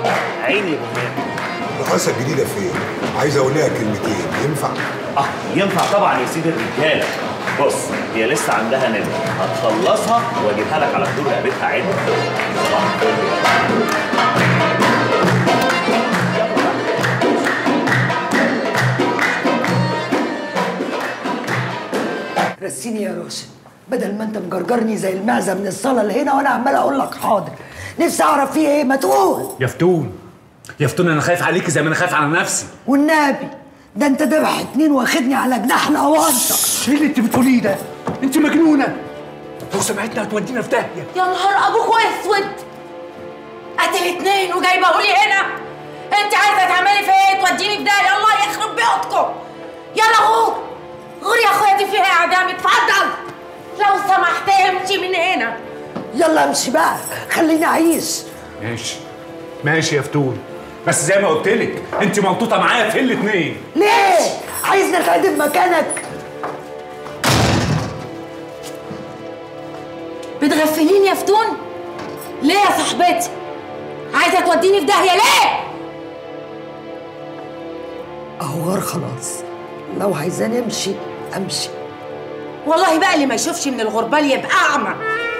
عيني يا ابو هاني الرقاصه الجديده فين؟ عايز اقول لها كلمتين ينفع؟ اه ينفع طبعا يا سيدي الرجاله بص هي لسه عندها نمر هتخلصها واجيبها لك على حدود رقبتها عدل صباح الفل رسيني يا راشد بدل ما انت مجرجرني زي المعزه من الصاله لهنا وانا عمال اقول لك حاضر نفسي اعرف فيه ايه ما تقول يا فتون يا فتون انا خايف عليكي زي ما انا خايف على نفسي والنبي ده انت ذبح اتنين واخدني على جناح الاوانطه ايه اللي انت بتقوليه ده انت مجنونه لو سمعتنا هتودينا في داهيه يا نهار ابوك اسود قتل اتنين وجايبه لي هنا انت عايزه تعملي في ايه توديني في ده يلا يخرب بيوتكم يلا غور غور يا اخويا دي فيها اعدام اتفضل لو سمحت امشي من هنا يلا امشي بقى خليني اعيش ماشي ماشي يا فتون بس زي ما قلت لك انت ملطوطه معايا في الاتنين ليه عايزني اتعدم مكانك بتغفليني يا فتون ليه يا صاحبتي عايزه توديني في داهيه ليه اهو غار خلاص لو عايزاني امشي امشي والله بقى اللي ما يشوفش من الغربال يبقى اعمى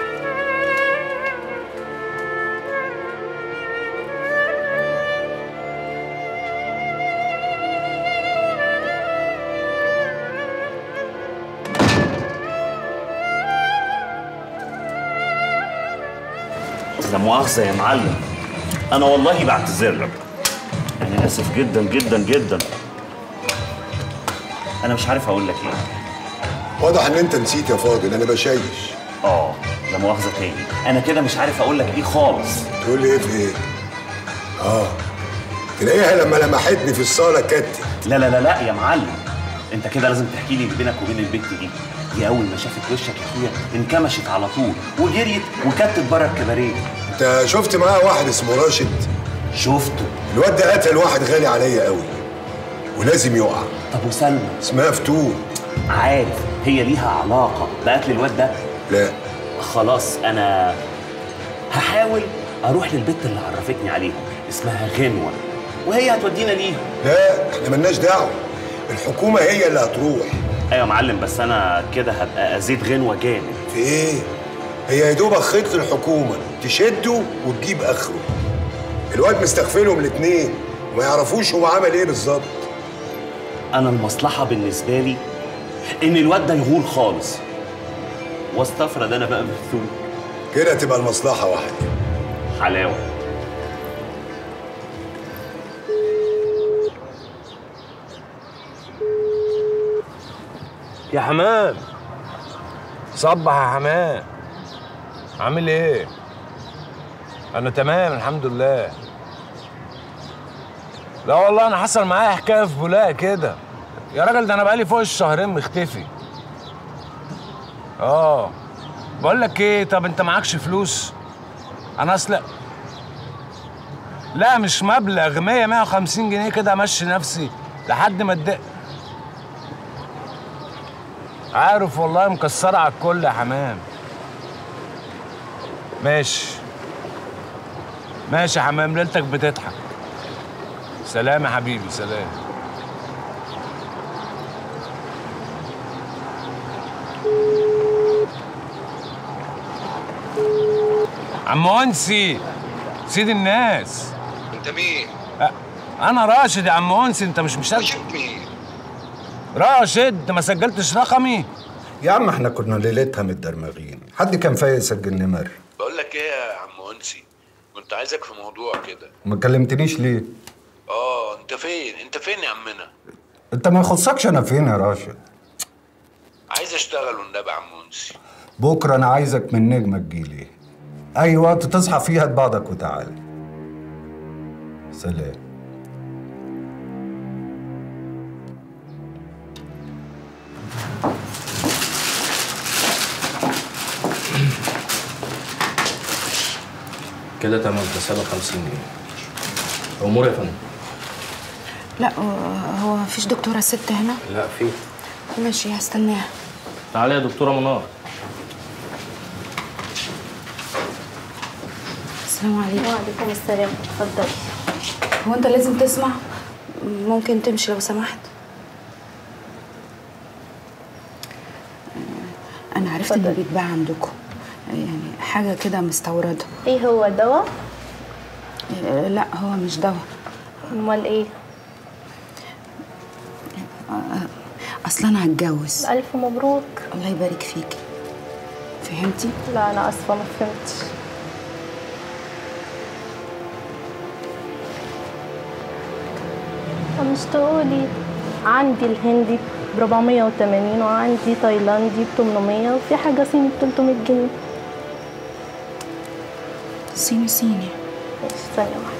لا مؤاخذه يا معلم انا والله بعتذر لك انا اسف جدا جدا جدا انا مش عارف اقول لك ايه واضح ان انت نسيت يا فاضل انا بشيش اه لا مؤاخذه تاني انا كده مش عارف اقول لك ايه خالص تقول لي ايه في ايه؟ اه تلاقيها لما لمحتني في الصاله كتت لا لا لا لا يا معلم انت كده لازم تحكي لي اللي بينك وبين البت دي دي اول ما شافت وشك يا اخويا انكمشت على طول وجريت وكتت بره الكباريه انت شفت معاه واحد اسمه راشد شفته الواد ده قتل واحد غالي عليا قوي ولازم يقع طب وسلمى اسمها فتون عارف هي ليها علاقه بقتل الواد ده لا خلاص انا هحاول اروح للبت اللي عرفتني عليها اسمها غنوه وهي هتودينا ليها لا احنا ملناش دعوه الحكومه هي اللي هتروح ايوه يا معلم بس انا كده هبقى ازيد غنوه جامد في ايه هي يا دوبك خيط الحكومه تشده وتجيب اخره الواد مستغفلهم الاتنين وما يعرفوش هو عمل ايه بالظبط انا المصلحه بالنسبه لي ان الواد ده يغول خالص واستفرد انا بقى بالثوم كده تبقى المصلحه واحده حلاوه يا حمام صبح يا حمام عامل ايه انا تمام الحمد لله لا والله انا حصل معايا حكايه في بولاق كده يا راجل ده انا بقالي فوق الشهرين مختفي اه بقول لك ايه طب انت معكش فلوس انا اصلا لا مش مبلغ 100 150 جنيه كده امشي نفسي لحد ما اتضايق عارف والله مكسرة على الكل يا حمام ماشي ماشي يا حمام ليلتك بتضحك سلام يا حبيبي سلام عم انسي سيد الناس انت مين؟ أ- انا راشد يا عم انسي انت مش مصدق راشد مين؟ راشد انت ما سجلتش رقمي يا عم احنا كنا ليلتها متدرمغين حد كان فايق يسجل نمر بقول لك ايه يا عم انسي كنت عايزك في موضوع كده ما كلمتنيش ليه اه انت فين؟ انت فين يا عمنا؟ انت ما يخصكش انا فين يا راشد عايز اشتغل والنبي يا عم انسي بكره انا عايزك من نجمه تجيلي اي وقت تصحى فيه هات بعضك وتعالى سلام كده تمام حسابك 50 جنيه امور يا فندم لا هو مفيش دكتورة ست هنا لا في ماشي هستناها تعالي يا دكتوره منار السلام عليكم وعليكم السلام اتفضلي هو انت لازم تسمع ممكن تمشي لو سمحت انا عرفت انه بيتباع عندكم يعني حاجه كده مستورده ايه هو دواء آه، لا هو مش دواء امال ايه اصلا انا هتجوز الف مبروك الله يبارك فيكي فهمتي لا انا اسفه ما فهمتش طب مش تقولي عندي الهندي ب 480 وعندي تايلاندي ب 800 وفي حاجه صيني ب 300 جنيه صيني صيني ماشي ثانيه واحده